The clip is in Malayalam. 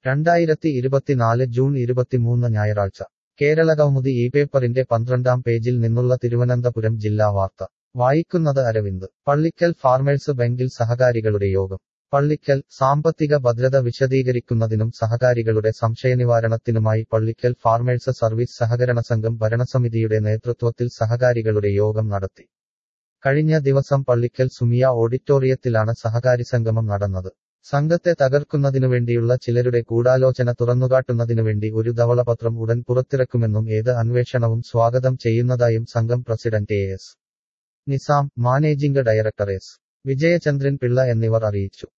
രണ്ടായിരത്തി ഇരുപത്തിനാല് ജൂൺ ഇരുപത്തിമൂന്ന് ഞായറാഴ്ച കേരള കൗമുദി ഈ പേപ്പറിന്റെ പന്ത്രണ്ടാം പേജിൽ നിന്നുള്ള തിരുവനന്തപുരം ജില്ലാ വാർത്ത വായിക്കുന്നത് അരവിന്ദ് പള്ളിക്കൽ ഫാർമേഴ്സ് ബാങ്കിൽ സഹകാരികളുടെ യോഗം പള്ളിക്കൽ സാമ്പത്തിക ഭദ്രത വിശദീകരിക്കുന്നതിനും സഹകാരികളുടെ സംശയനിവാരണത്തിനുമായി പള്ളിക്കൽ ഫാർമേഴ്സ് സർവീസ് സഹകരണ സംഘം ഭരണസമിതിയുടെ നേതൃത്വത്തിൽ സഹകാരികളുടെ യോഗം നടത്തി കഴിഞ്ഞ ദിവസം പള്ളിക്കൽ സുമിയ ഓഡിറ്റോറിയത്തിലാണ് സഹകാരി സംഗമം നടന്നത് സംഘത്തെ തകർക്കുന്നതിനുവേണ്ടിയുള്ള ചിലരുടെ ഗൂഢാലോചന തുറന്നുകാട്ടുന്നതിനുവേണ്ടി ഒരു ധവളപത്രം ഉടൻ പുറത്തിറക്കുമെന്നും ഏത് അന്വേഷണവും സ്വാഗതം ചെയ്യുന്നതായും സംഘം president A S Nizam managing director S Vijayachandran Pillai എന്നിവർ അറിയിച്ചു